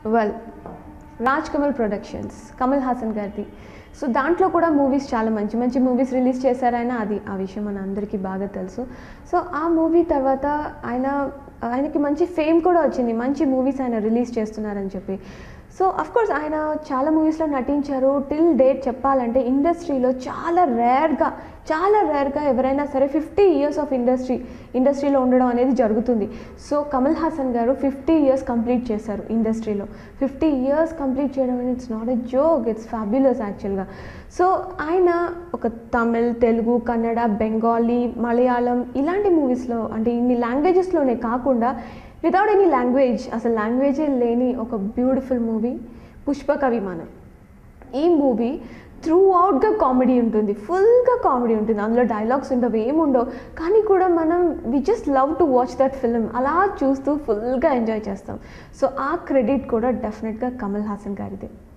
well Raj Kamal productions Kamal Haasan గారిది so దాంట్లో కూడా మూవీస్ చాలా మంచి మంచి మూవీస్ రిలీజ్ చేశారాయన అది ఆ విషయం మన అందరికీ బాగా తెలుసు సో ఆ మూవీ తర్వాత ఆయన ఆయనకి మంచి ఫేమ్ కూడా వచ్చింది మంచి మూవీస్ ఆయన రిలీజ్ చేస్తున్నారని చెప్పి సో కోర్స్ ఆయన చాలా మూవీస్లో నటించారు టిల్ డేట్ చెప్పాలంటే ఇండస్ట్రీలో చాలా రేర్గా చాలా రేర్గా ఎవరైనా సరే ఫిఫ్టీ ఇయర్స్ ఆఫ్ ఇండస్ట్రీ ఇండస్ట్రీలో ఉండడం అనేది జరుగుతుంది సో కమల్ హాసన్ గారు ఫిఫ్టీ ఇయర్స్ కంప్లీట్ చేశారు ఇండస్ట్రీలో ఫిఫ్టీ ఇయర్స్ కంప్లీట్ చేయడం అనేది it's not a joke it's fabulous actually so ఆయన ఒక తమిళ్ తెలుగు కన్నడ బెంగాలీ మలయాళం ఇలాంటి మూవీస్లో అంటే ఇన్ని లాంగ్వేజెస్లోనే కాకుండా వితౌట్ ఎనీ లాంగ్వేజ్ అసలు లాంగ్వేజే లేని ఒక బ్యూటిఫుల్ మూవీ పుష్పక విమానం ఈ మూవీ త్రూ అవుట్గా కామెడీ ఉంటుంది ఫుల్గా కామెడీ ఉంటుంది అందులో డైలాగ్స్ ఉండవు ఏముండవు కానీ కూడా మనం we just love to watch that film అలా చూస్తూ ఫుల్గా ఎంజాయ్ చేస్తాం సో ఆ క్రెడిట్ కూడా డెఫినెట్గా కమల్ హాసన్ గారిదే